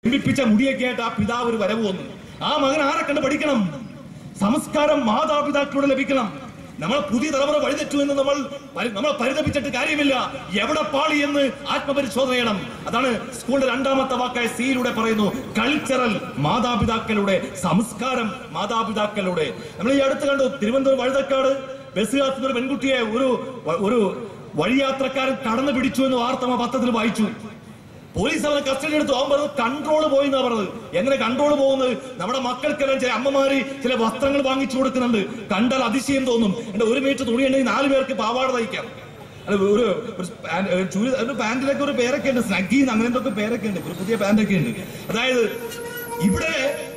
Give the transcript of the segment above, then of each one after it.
പിമ്പിപ്പിച്ച മുടിയൊക്കെ ആയിട്ട് ആ പിതാവ് ഒരു വരവ് വന്നു ആ മകൻ ആരെ കണ്ട് പഠിക്കണം സംസ്കാരം മാതാപിതാക്കളോട് ലഭിക്കണം നമ്മൾ പുതിയ തലമുറ വഴിതെറ്റു എന്ന് നമ്മൾ പരി- നമ്മൾ പരിതപിച്ചിട്ട് കാര്യമില്ല എവിടെ പാളി എന്ന് ആത്മപരിശോധന ചെയ്യണം അതാണ് സ്കൂളിന്റെ രണ്ടാമത്തെ വാക്കായ സിയിലൂടെ പറയുന്നു കൾച്ചറൽ മാതാപിതാക്കളുടെ സംസ്കാരം മാതാപിതാക്കളുടെ നമ്മൾ ഈ അടുത്ത് കണ്ടു തിരുവനന്തപുരം വഴുതക്കാട് ബസ് കാത്തുന്ന ഒരു പെൺകുട്ടിയെ ഒരു ഒരു വഴിയാത്രക്കാരൻ കടന്നു പിടിച്ചു എന്ന് വാർത്ത നമ്മൾ പത്രത്തിൽ വായിച്ചു പോലീസ് അവനെ കസ്റ്റഡി എടുത്തു അവൻ പറഞ്ഞത് കൺട്രോൾ പോയി എന്നാ പറഞ്ഞത് എങ്ങനെ കൺട്രോൾ പോകുന്നത് നമ്മുടെ മക്കൾക്കെല്ലാം ചില അമ്മമാര് ചില വസ്ത്രങ്ങൾ വാങ്ങിച്ചു കൊടുക്കുന്നുണ്ട് കണ്ടാൽ അതിശയം തോന്നും എന്റെ ഒരു മീറ്റർ തുണി ഉണ്ടെങ്കിൽ നാല് പേർക്ക് പാവാട തയ്ക്കാം അല്ല ഒരു ഒരു പാന്റ്- ഒരു ചുരി- ഒരു പാന്റിലൊക്കെ ഒരു പേരൊക്കെ ഉണ്ട് സ്നഗീന്ന് അങ്ങനെ എന്തൊക്കെ പേരൊക്കെ ഉണ്ട് ഒരു പുതിയ പാന്റൊക്കെ ഉണ്ട് അതായത് ഇവിടെ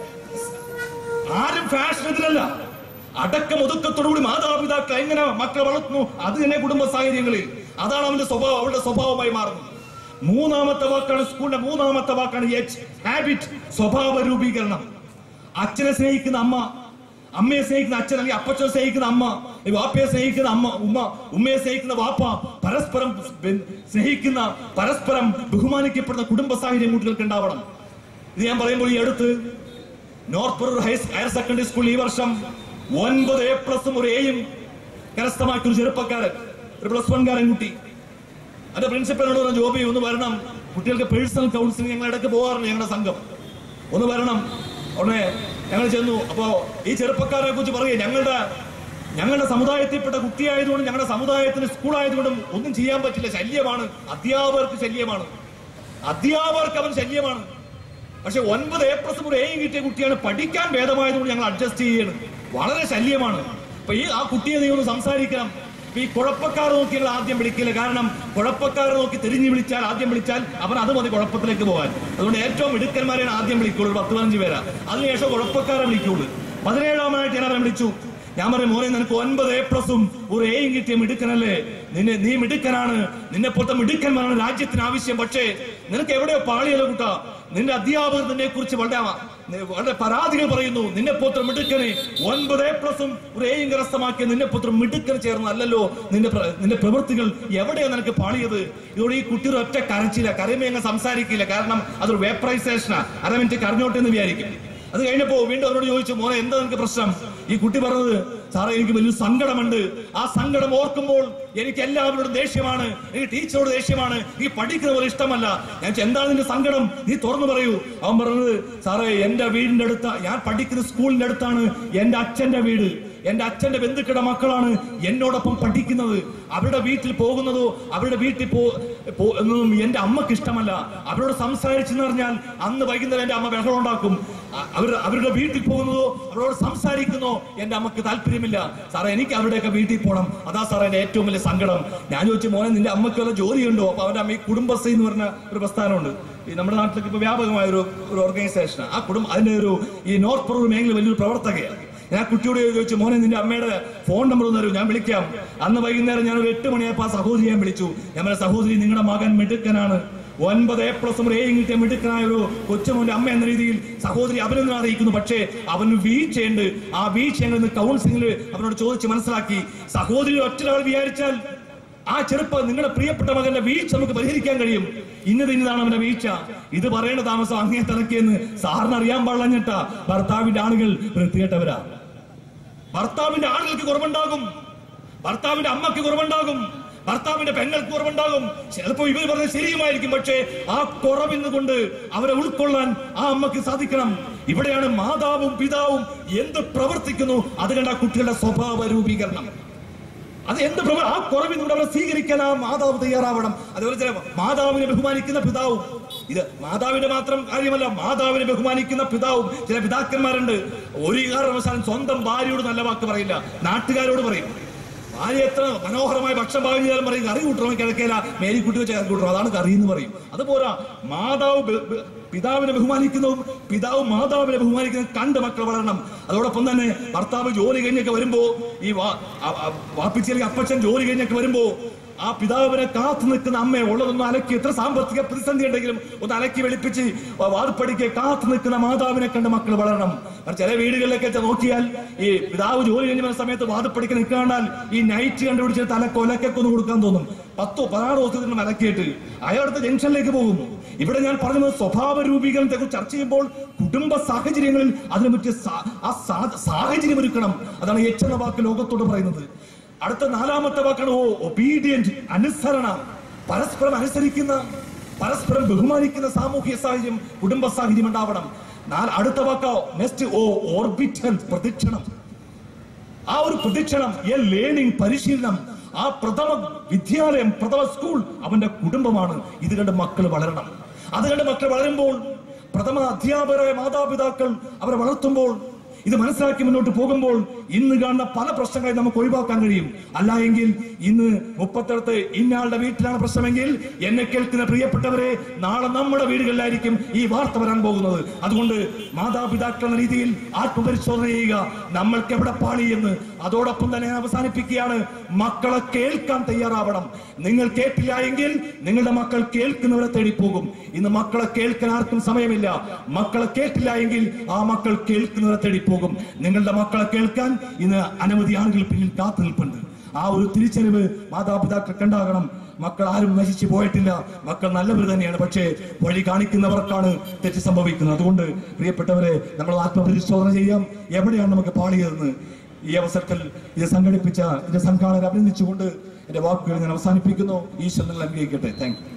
ആരും ഫാഷനെതിരല്ല അടക്കം ഒതുക്കത്തോടുകൂടി മാതാപിതാക്കൾ എങ്ങനെ മക്കളെ വളർത്തുന്നു അത് തന്നെ കുടുംബ സാഹചര്യങ്ങളിൽ അതാണ് അവന്റെ സ്വഭാവം അവളുടെ സ്വഭാവമായി മാറുന്നത് മൂന്നാമത്തെ വാക്കാണ് സ്കൂളിന്റെ മൂന്നാമത്തെ വാക്കാണ് എച്ച് ഹാബിറ്റ് സ്വഭാവ രൂപീകരണം അച്ഛനെ സ്നേഹിക്കുന്ന അമ്മ അമ്മയെ സ്നേഹിക്കുന്ന അച്ഛൻ അല്ലെങ്കിൽ അപ്പച്ചനെ സ്നേഹിക്കുന്ന അമ്മ ഈ വാപ്പയെ സ്നേഹിക്കുന്ന അമ്മ ഉമ്മ ഉമ്മയെ സ്നേഹിക്കുന്ന വാപ്പ പരസ്പരം ബെ- സ്നേഹിക്കുന്ന പരസ്പരം ബഹുമാനിക്കപ്പെടുന്ന കുടുംബ സാഹചര്യം കുട്ടികൾക്ക് ഉണ്ടാവണം ഇത് ഞാൻ പറയുമ്പോൾ ഈ അടുത്ത് North Paravur high higher secondary school ഈ വർഷം ഒൻപത് എ പ്ലസും ഒരു എയും കരസ്ഥമാക്കിയ ഒരു ചെറുപ്പക്കാരൻ ഒരു പ്ലസ് വൺ കാരൻ കുട്ടി അതിന്റെ പ്രിൻസിപ്പലിനോട് പറഞ്ഞു ജോബി ഒന്ന് വരണം കുട്ടികൾക്ക് പേഴ്സണൽ കൗൺസിലിംഗ് ഞങ്ങൾ ഇടയ്ക്ക് പോകാറുണ്ട് ഞങ്ങളുടെ സംഘം ഒന്ന് വരണം ഉടനെ ഞങ്ങൾ ചെന്നു അപ്പോ ഈ ചെറുപ്പക്കാരെ കുറിച്ച് പറയുക ഞങ്ങളുടെ ഞങ്ങളുടെ സമുദായത്തിൽപ്പെട്ട കുട്ടിയായതുകൊണ്ട് ഞങ്ങളുടെ സമുദായത്തിന് സ്കൂളായതുകൊണ്ടും ഒന്നും ചെയ്യാൻ പറ്റില്ല ശല്യമാണ് അധ്യാപകർക്ക് ശല്യമാണ് അധ്യാപകർക്ക് അവൻ ശല്യമാണ് പക്ഷെ ഒൻപത് എ പ്ലസ് ഒരു എയും കിട്ടിയ കുട്ടിയാണ് പഠിക്കാൻ ഭേദമായതുകൊണ്ട് ഞങ്ങൾ അഡ്ജസ്റ്റ് ചെയ്യണം വളരെ ശല്യമാണ് അപ്പൊ ഈ ആ കുട്ടിയെ നീ ഒന്ന് സംസാരിക്കണം അപ്പൊ ഈ കുഴപ്പക്കാരെ നോക്കി ഞങ്ങൾ ആദ്യം വിളിക്കില്ല കാരണം കുഴപ്പക്കാരെ നോക്കി തിരിഞ്ഞു വിളിച്ചാൽ ആദ്യം വിളിച്ചാൽ അവൻ അത് മതി കുഴപ്പത്തിലേക്ക് പോകാൻ അതുകൊണ്ട് ഏറ്റവും മിടുക്കന്മാരെയാണ് ആദ്യം വിളിക്കുള്ളൂ ഒരു പത്ത് പതിനഞ്ച് പേരാ അതിനുശേഷം കുഴപ്പക്കാരെ വിളിക്കുള്ളൂ പതിനേഴാമനായിട്ട് ഞാൻ അവരെ വിളിച്ചു ഞാൻ പറയും മോനെ നിനക്ക് ഒൻപത് എ പ്ലസും ഒരു എയും കിട്ടിയ മിടുക്കനല്ലേ നിന്നെ നീ മിടുക്കനാണ് നിന്നെ പോലത്തെ മിടുക്കന്മാരാണ് രാജ്യത്തിന് ആവശ്യം പക്ഷേ നിനക്ക് എവിടെയോ പാളിയല്ല കൂട്ടാ നിന്റെ അധ്യാപകർ നിന്നെ കുറിച്ച് വളരെ വളരെ പരാതികൾ പറയുന്നു നിന്നെ പോത്ര മിടുക്കനെ ഒൻപത് എ പ്ലസും ഒരു എയും കരസ്ഥമാക്കിയ നിന്നെ പോത്ര മിടുക്കൻ ചേർന്നല്ലോ നിന്റെ പ്ര- നിന്റെ പ്രവൃത്തികൾ എവിടെയാണ് നിനക്ക് പാളിയത് ഇതോടെ ഈ കുട്ടി ഒരു ഒറ്റ കരച്ചില്ല കരയുമ്പോ അങ്ങ് സംസാരിക്കില്ല കാരണം അതൊരു വേപ്പറൈസേഷനാ അര മിനിറ്റ് കരഞ്ഞോട്ടെ എന്ന് വിചാരിക്കും അത് കഴിഞ്ഞപ്പോ വീണ്ടും അവരോട് ചോദിച്ചു മോനെ എന്താ നിനക്ക് പ്രശ്നം ഈ കുട്ടി പറഞ്ഞത് സാറേ എനിക്ക് വലിയ സങ്കടമുണ്ട് ആ സങ്കടം ഓർക്കുമ്പോൾ എനിക്ക് എല്ലാവരോടും ദേഷ്യമാണ് എനിക്ക് ടീച്ചറോട് ദേഷ്യമാണ് ഈ പഠിക്കുന്ന പോലെ ഇഷ്ടമല്ല ഞാൻ ചോദിച്ചു, എന്താണ് നിന്റെ സങ്കടം നീ തുറന്നു പറയൂ അവൻ പറഞ്ഞത് സാറേ എന്റെ വീടിന്റെ അടുത്ത ഞാൻ പഠിക്കുന്ന സ്കൂളിന്റെ അടുത്താണ് എന്റെ അച്ഛന്റെ വീട് എന്റെ അച്ഛന്റെ ബന്ധുക്കളുടെ മക്കളാണ് എന്നോടൊപ്പം പഠിക്കുന്നത് അവരുടെ വീട്ടിൽ പോകുന്നതോ അവരുടെ വീട്ടിൽ പോ പോ- എന്നതും എന്റെ അമ്മക്ക് ഇഷ്ടമല്ല അവരോട് സംസാരിച്ചെന്ന് പറഞ്ഞാൽ അന്ന് വൈകുന്നേരം എന്റെ അമ്മ ബഹളം ഉണ്ടാക്കും അ- അവർ അവരുടെ വീട്ടിൽ പോകുന്നതോ അവരോട് സംസാരിക്കുന്നോ എന്റെ അമ്മക്ക് താല്പര്യമില്ല സാറേ എനിക്ക് അവരുടെയൊക്കെ വീട്ടിൽ പോകണം അതാ സാറേ എന്റെ ഏറ്റവും വലിയ സങ്കടം ഞാൻ ചോദിച്ചു മോനെ നിന്റെ അമ്മയ്ക്ക് വല്ല ജോലിയുണ്ടോ അപ്പൊ അവന്റെ അമ്മ ഈ കുടുംബശ്രീ എന്ന് പറഞ്ഞ ഒരു പ്രസ്ഥാനമുണ്ട് ഈ നമ്മുടെ നാട്ടിലൊക്കെ ഇപ്പൊ വ്യാപകമായ ഒരു ഒരു ഓർഗനൈസേഷൻ ആ കുടുംബം അതിന്റെ ഒരു ഈ നോർത്ത് പറൂർ മേഖല വലിയൊരു പ്രവർത്തകയാണ് ഞാൻ ആ കുട്ടിയോട് ചോദിച്ചു മോനെ നിന്റെ അമ്മയുടെ ഫോൺ നമ്പർ ഒന്ന് തരൂ ഞാൻ വിളിക്കാം അന്ന് വൈകുന്നേരം ഞാൻ ഒരു എട്ട് മണിയായപ്പോ ആ സഹോദരി ഞാൻ വിളിച്ചു ഞാൻ പറഞ്ഞ സഹോദരി നിങ്ങളുടെ മകൻ മിടുക്കനാണ് ഒൻപത് എ പ്ലസ് ഒരു എയും കിട്ടിയ മിടുക്കനായ ഒരു കൊച്ചുമോന്റെ അമ്മ എന്ന രീതിയിൽ സഹോദരി അഭിനന്ദനം അറിയിക്കുന്നു പക്ഷേ അവന് വീഴ്ചയുണ്ട് ആ വീഴ്ച ഞങ്ങൾ കൗൺസിലിംഗിൽ അവനോട് ചോദിച്ച് മനസ്സിലാക്കി സഹോദരി ഒറ്റ ലെവൽ വിചാരിച്ചാൽ ആ ചെറുപ്പം നിങ്ങളുടെ പ്രിയപ്പെട്ട മകന്റെ വീഴ്ച നമുക്ക് പരിഹരിക്കാൻ കഴിയും ഇന്നത് ഇന്നതാണ് അവന്റെ വീഴ്ച ഇത് പറയേണ്ട താമസം അങ്ങേ തലക്കെന്ന് സാറിന് അറിയാൻ പാടില്ലഞ്ഞിട്ടാ ഭർത്താവിന്റെ ആളുകൾ വൃത്തികെട്ടവരാ ഭർത്താവിന്റെ ആളുകൾക്ക് കുറവുണ്ടാകും ഭർത്താവിന്റെ അമ്മയ്ക്ക് കുറവുണ്ടാകും ഭർത്താവിന്റെ പെങ്ങൾക്ക് കുറവുണ്ടാകും ചിലപ്പോ ഇവർ പറഞ്ഞത് ശരിയുമായിരിക്കും പക്ഷേ ആ കുറവിന്ന് കൊണ്ട് അവരെ ഉൾക്കൊള്ളാൻ ആ അമ്മക്ക് സാധിക്കണം ഇവിടെയാണ് മാതാവും പിതാവും എന്ത് പ്രവർത്തിക്കുന്നു അത് കണ്ട ആ കുട്ടികളുടെ സ്വഭാവ രൂപീകരണം അത് എന്ത് പ്രവ ആ കുറവിൽ നിന്ന് അവരെ സ്വീകരിക്കാൻ ആ മാതാവ് തയ്യാറാവണം അതുപോലെ ചില മാതാവിനെ ബഹുമാനിക്കുന്ന പിതാവും ഇത് മാതാവിന്റെ മാത്രം കാര്യമല്ല മാതാവിനെ ബഹുമാനിക്കുന്ന പിതാവും ചില പിതാക്കന്മാരുണ്ട് ഒരു കാരണവശാലും സ്വന്തം ഭാര്യയോട് നല്ല വാക്ക് പറയില്ല നാട്ടുകാരോട് പറയും ഭാര്യ എത്ര മനോഹരമായ ഭക്ഷണം പാകം ചെയ്താലും പറയും കറി കൂട്ടണം കിഴക്കേല മേലിക്കുട്ടി വെച്ച കറി കൂട്ടണം അതാണ് കറി എന്ന് പറയും അതുപോരാ മാതാവ് ബ- ബ- പിതാവിനെ ബഹുമാനിക്കുന്നതും പിതാവ് മാതാവിനെ ബഹുമാനിക്കുന്നതും കണ്ട് മക്കൾ വളരണം അതോടൊപ്പം തന്നെ ഭർത്താവ് ജോലി കഴിഞ്ഞൊക്കെ വരുമ്പോ ഈ വാ- ആ- ആ- വാപ്പിച്ചി അല്ലെങ്കിൽ അപ്പച്ചൻ ജോലി കഴിഞ്ഞൊക്കെ വരുമ്പോ ആ പിതാവിനെ കാത്തു നിൽക്കുന്ന അമ്മയെ ഉള്ളതൊന്ന് അലക്കി എത്ര സാമ്പത്തിക പ്രതിസന്ധി ഉണ്ടെങ്കിലും ഒന്ന് അലക്കി വെളുപ്പിച്ച് വാർപ്പടിക്ക് കാത്തു നിൽക്കുന്ന മാതാവിനെ കണ്ട് മക്കൾ വളരണം കാരണം ചില വീടുകളിലൊക്കെ ചെ- നോക്കിയാൽ ഈ പിതാവ് ജോലി കഴിഞ്ഞ് വരുന്ന സമയത്ത് വാദപ്പടിക്ക് നിൽക്കാണ്ടാൽ ഈ നൈറ്റ് കണ്ടുപിടിച്ച് തലക്ക് ഒലക്കൊക്കെ ഒന്ന് കൊടുക്കാൻ തോന്നും പത്തോ പതിനാറ് ദിവസത്തിന് മലക്കിയിട്ട് അയാളടുത്ത ജംഗ്ഷനിലേക്ക് പോകും ഇവിടെ ഞാൻ പറഞ്ഞത് സ്വഭാവ രൂപീകരണത്തെ കുറിച്ച് ചർച്ച ചെയ്യുമ്പോൾ കുടുംബ സാഹചര്യങ്ങളിൽ അതിനെ പറ്റിയ സാ- ആ സാ- സാഹചര്യം ഒരുക്കണം അതാണ് എച്ച് എന്ന വാക്ക് ലോകത്തോട് പറയുന്നത് അടുത്ത നാലാമത്തെ വാക്കാണ് ഓ ഒബീഡിയന്റ് അനുസരണ പരസ്പരം അനുസരിക്കുന്ന പരസ്പരം ബഹുമാനിക്കുന്ന സാമൂഹിക സാഹചര്യം കുടുംബ സാഹചര്യം ഉണ്ടാവണം നാല് അടുത്ത വാക്ക നെക്സ്റ്റ് ഓ ഓർബിറ്റൽ പ്രദക്ഷിണം ആ ഒരു പ്രദക്ഷിണം എ ലേണിംഗ് പരിശീലനം ആ പ്രഥമ വിദ്യാലയം പ്രഥമ സ്കൂൾ അവന്റെ കുടുംബമാണ് ഇത് കണ്ട് മക്കൾ വളരണം അത് കണ്ട് മക്കൾ വളരുമ്പോൾ പ്രഥമ അധ്യാപകരായ മാതാപിതാക്കൾ അവരെ വളർത്തുമ്പോൾ ഇത് മനസ്സിലാക്കി മുന്നോട്ട് പോകുമ്പോൾ ഇന്ന് കാണുന്ന പല പ്രശ്നങ്ങളെ നമുക്ക് ഒഴിവാക്കാൻ കഴിയും അല്ല എങ്കിൽ ഇന്ന് മുപ്പത്തിടത്ത് ഇന്നയാളുടെ വീട്ടിലാണ് പ്രശ്നമെങ്കിൽ എന്നെ കേൾക്കുന്ന പ്രിയപ്പെട്ടവരെ നാളെ നമ്മുടെ വീടുകളിലായിരിക്കും ഈ വാർത്ത വരാൻ പോകുന്നത് അതുകൊണ്ട് മാതാപിതാക്കൾ എന്ന രീതിയിൽ ആത്മപരിശോധന ചെയ്യുക നമ്മൾക്ക് എവിടെ പാളി എന്ന് അതോടൊപ്പം തന്നെ ഞാൻ അവസാനിപ്പിക്കുകയാണ് മക്കളെ കേൾക്കാൻ തയ്യാറാവണം നിങ്ങൾ കേട്ടില്ല എങ്കിൽ നിങ്ങളുടെ മക്കൾ കേൾക്കുന്നവരെ തേടി പോകും ഇന്ന് മക്കളെ കേൾക്കാൻ ആർക്കും സമയമില്ല മക്കളെ കേട്ടില്ല എങ്കിൽ ആ മക്കൾ കേൾക്കുന്നവരെ തേടി പോകും നിങ്ങളുടെ മക്കളെ കേൾക്കാൻ ഇന്ന് അനവധി ആളുകൾ പിന്നിൽ കാത്തു നിൽപ്പുണ്ട് ആ ഒരു തിരിച്ചറിവ് മാതാപിതാക്കൾക്ക് ഉണ്ടാകണം മക്കൾ ആരും നശിച്ചു പോയിട്ടില്ല മക്കൾ നല്ലവർ തന്നെയാണ് പക്ഷേ വഴി കാണിക്കുന്നവർക്കാണ് തെറ്റ് സംഭവിക്കുന്നത് അതുകൊണ്ട് പ്രിയപ്പെട്ടവരെ നമ്മൾ ആത്മപരിശോധന ചെയ്യാം എവിടെയാണ് നമുക്ക് പാളിയതെന്ന് ഈ അവസരത്തിൽ ഇത് സംഘടിപ്പിച്ച ഇതിന്റെ സംഘാടകരെ അഭിനന്ദിച്ചുകൊണ്ട് എന്റെ വാക്കുകൾ ഞാൻ അവസാനിപ്പിക്കുന്നു ഈശ്വരൻ നിങ്ങൾ അനുഗ്രഹിക്കട്ടെ താങ്ക് യു